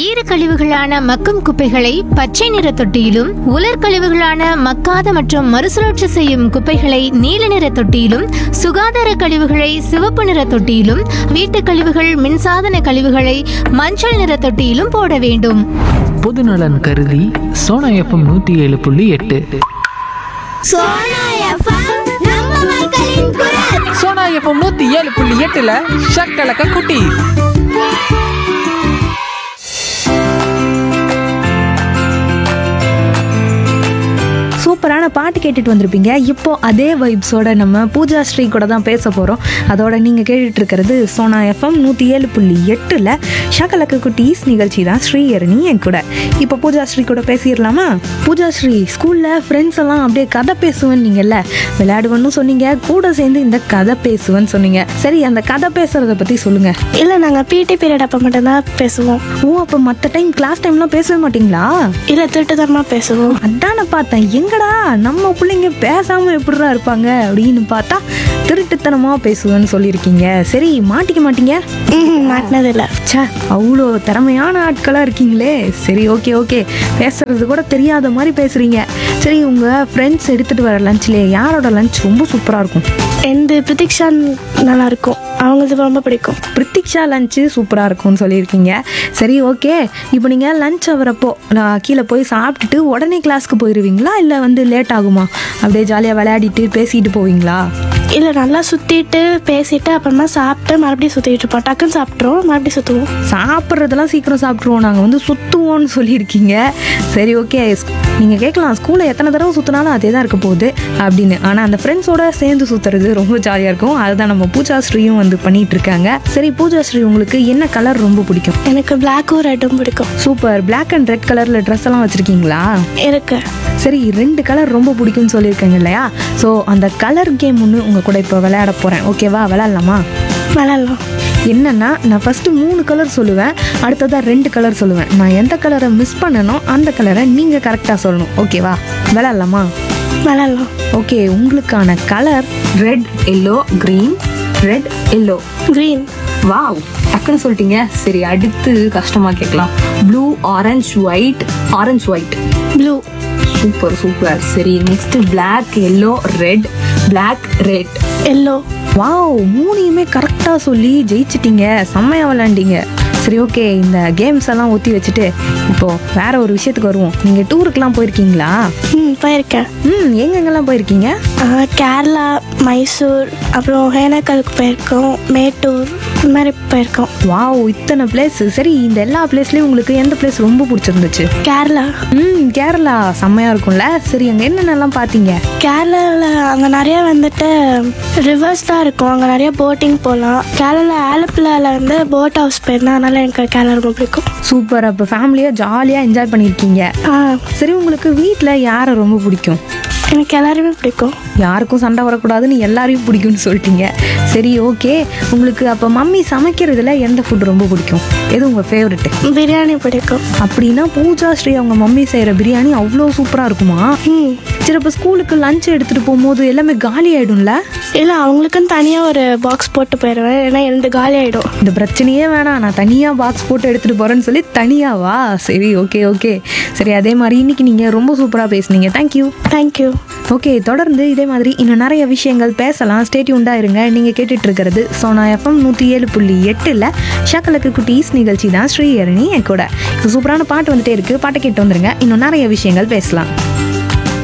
ஈர கழிவுகளான மக்கும் குப்பைகளை பச்சை நிற தொட்டியிலும் உலர் கழிவுகளான மக்காத மற்றும் மறுசுழற்சி செய்யும் குப்பைகளை நீல நிற தொட்டியிலும் சுகாதார கழிவுகளை சிவப்பு நிற தொட்டியிலும் வீட்டுக் கழிவுகள் மின்சாதன கழிவுகளை மஞ்சள் நிற தொட்டியிலும் போட வேண்டும் பொதுநலன் கருதி சோனா எஃப்எம் நூற்றி ஏழு புள்ளி எட்டு சோனா எஃப்எம் நம்ம மக்களின் குரல் சோனா எஃப்எம் நூத்தி ஏழு புள்ளி எட்டுல ஷக்கலக்க குட்டி சூப்பரான பாட்டு கேட்டுட்டு வந்திருப்பீங்க இப்போ அதே வைப்ஸோட நம்ம பூஜா ஸ்ரீ கூட தான் பேச போகிறோம் அதோட நீங்கள் கேட்டுட்டு இருக்கிறது சோனா எஃப்எம் நூற்றி ஏழு புள்ளி எட்டில் ஷகலக்கு குட்டீஸ் நிகழ்ச்சி தான் ஸ்ரீஹரணி என் கூட இப்போ பூஜா ஸ்ரீ கூட பேசிடலாமா பூஜா ஸ்ரீ ஸ்கூலில் ஃப்ரெண்ட்ஸ் எல்லாம் அப்படியே கதை பேசுவேன் நீங்கள்ல விளையாடுவேன்னு சொன்னீங்க கூட சேர்ந்து இந்த கதை பேசுவேன்னு சொன்னீங்க சரி அந்த கதை பேசுறத பற்றி சொல்லுங்கள் இல்லை நாங்கள் பிடி பீரியட் அப்போ மட்டும்தான் பேசுவோம் ஓ அப்போ மற்ற டைம் கிளாஸ் டைம்லாம் பேசவே மாட்டீங்களா இல்லை திருட்டுத்தனமாக பேசுவோம் அதான பார்த்தேன் எங்கடா நம்ம பிள்ளைங்க பேசாம எப்படிடா இருப்பாங்க அப்படின்னு பார்த்தா திருட்டுத்தனமா பேசுவேன்னு சொல்லியிருக்கீங்க சரி மாட்டிக்க மாட்டீங்க ம் மாட்டினதில்லை ச்சே அவ்வளோ திறமையான ஆட்களாக இருக்கீங்களே சரி ஓகே ஓகே பேசுறது கூட தெரியாத மாதிரி பேசுறீங்க சரி உங்க ஃப்ரெண்ட்ஸ் எடுத்துட்டு வர லஞ்ச்லேயே யாரோட லஞ்ச் ரொம்ப சூப்பராக இருக்கும் எந்த பிரதீக்ஷா நல்லா இருக்கும் அவங்களுக்கு ரொம்ப பிடிக்கும் பிரித்திக்ஷா லஞ்சு சூப்பராக இருக்கும்னு சொல்லியிருக்கீங்க சரி ஓகே இப்போ நீங்கள் லஞ்ச் ஆகிறப்போ நான் கீழே போய் சாப்பிட்டுட்டு உடனே கிளாஸ்க்கு போயிடுவீங்களா இல்லை வந்து லேட் ஆகுமா அப்படியே ஜாலியாக விளையாடிட்டு பேசிட்டு போவீங்களா இல்லை நல்லா சுற்றிட்டு பேசிட்டு அப்புறமா சாப்பிட்டு மறுபடியும் சுற்றிட்டு இருப்போம் டக்குன்னு சாப்பிட்ருவோம் மறுபடியும் சுற்றுவோம் சாப்பிட்றதெல்லாம் சீக்கிரம் சாப்பிட்ருவோம் நாங்கள் வந்து சுற்றுவோம்னு சொல்லியிருக்கீங்க சரி ஓகே நீங்கள் கேட்கலாம் ஸ்கூலில் எத்தனை தடவை சுற்றினாலும் அதே தான் இருக்க போகுது அப்படின்னு ஆனால் அந்த ஃப்ரெண்ட்ஸோட சேர்ந்து சுற்றுறது ரொம்ப ஜாலியாக இருக்கும் அதுதான் நம்ம பூஜா ஸ்ரீயும் வந்து பண்ணிட்டு இருக்காங்க சரி பூஜா ஸ்ரீ உங்களுக்கு என்ன கலர் ரொம்ப பிடிக்கும் எனக்கு பிளாக்கும் ரெட்டும் பிடிக்கும் சூப்பர் Black அண்ட் ரெட் கலரில் ட்ரெஸ் எல்லாம் வச்சுருக்கீங்களா இருக்கு சரி ரெண்டு கலர் ரொம்ப பிடிக்கும்னு சொல்லியிருக்கேங்க இல்லையா ஸோ அந்த கலர் கேம் ஒன்று உங்கள் கூட இப்போ விளையாட போகிறேன் ஓகேவா விளையாடலாமா விளாட்லாம் என்னன்னா நான் ஃபஸ்ட்டு மூணு கலர் சொல்லுவேன் அடுத்ததாக ரெண்டு கலர் சொல்லுவேன் நான் எந்த கலரை மிஸ் பண்ணனோ அந்த கலரை நீங்கள் கரெக்டாக சொல்லணும் ஓகேவா விளையாடலாமா விளாட்லாம் ஓகே உங்களுக்கான colour red yellow green red yellow green wow டக்குன்னு சொல்லிட்டீங்க சரி அடுத்து கஷ்டமாக கேட்கலாம் blue orange white orange white blue super super சரி next Black yellow red Black red yellow wow மூணையுமே கரெக்டாக சொல்லி ஜெயிச்சிட்டீங்க செம்மையா விளாண்டீங்க சரி ஓகே இந்த கேம்ஸ் எல்லாம் ஒத்தி வச்சுட்டு இப்போ வேற ஒரு விஷயத்துக்கு வருவோம் நீங்கள் டூருக்குலாம் போயிருக்கீங்களா ம் போயிருக்கேன் ம் எங்கெங்கெல்லாம் போயிருக்கீங்க ஆ, கேரளா மைசூர் அப்புறம் ஹேனக்கலுக்கு போயிருக்கோம் மேட்டூர் இந்த மாதிரி போயிருக்கோம் வாவ் இத்தனை பிளேஸ் சரி இந்த எல்லா பிளேஸ்லயும் உங்களுக்கு எந்த பிளேஸ் ரொம்ப பிடிச்சிருந்துச்சு கேரளா ம் கேரளா செம்மையா இருக்கும்ல சரி அங்கே என்னென்னலாம் பார்த்தீங்க கேரளாவில் அங்கே நிறைய வந்துட்டு ரிவர்ஸ் தான் இருக்கும் அங்கே நிறைய போட்டிங் போகலாம் கேரளா ஆலப்புழாவில் வந்து போட் ஹவுஸ் போயிருந்தேன் அதனால எனக்கு கேரளா ரொம்ப பிடிக்கும் சூப்பர் அப்போ ஃபேமிலியாக ஜாலியாக என்ஜாய் பண்ணியிருக்கீங்க ஆ சரி உங்களுக்கு வீட்டில் யாரை ரொம்ப பிடிக்கும் எனக்கு எல்லாருமே பிடிக்கும் யாருக்கும் சண்டை வரக்கூடாதுன்னு எல்லாரையும் பிடிக்கும்னு சொல்லிட்டீங்க சரி ஓகே உங்களுக்கு அப்போ மம்மி சமைக்கிறதுல எந்த ஃபுட் ரொம்ப பிடிக்கும் எது உங்கள் ஃபேவரெட்டு பிரியாணி பிடிக்கும் அப்படின்னா பூஜா ஸ்ரீ அவங்க மம்மி செய்கிற பிரியாணி அவ்வளோ சூப்பராக இருக்குமா ம் சரி இப்போ ஸ்கூலுக்கு லஞ்ச் எடுத்துகிட்டு போகும்போது எல்லாமே காலி ஆகிடும்ல இல்லை அவங்களுக்குன்னு தனியாக ஒரு பாக்ஸ் போட்டு போயிடுவேன் ஏன்னா எனக்கு காலி ஆகிடும் இந்த பிரச்சனையே வேணாம் நான் தனியாக பாக்ஸ் போட்டு எடுத்துகிட்டு போகிறேன்னு சொல்லி தனியாவா சரி ஓகே ஓகே சரி அதே மாதிரி இன்னைக்கு நீங்கள் ரொம்ப சூப்பராக பேசுனீங்க தேங்க்யூ தேங்க்யூ ஓகே தொடர்ந்து இதே மாதிரி இன்னும் நிறைய விஷயங்கள் பேசலாம் ஸ்டேட்யூண்டாக இருங்க நீங்கள் கேட்டுட்டு இருக்கிறது சோனா எஃப்எம் நூற்றி ஏழு புள்ளி எட்டில் ஷக்கலுக்கு குட்டீஸ் நிகழ்ச்சி தான் ஸ்ரீஹரணி என் கூட இப்போ சூப்பரான பாட்டு வந்துட்டே இருக்கு பாட்டை கேட்டு வந்துருங்க இன்னும் நிறைய விஷயங்கள் பேசலாம்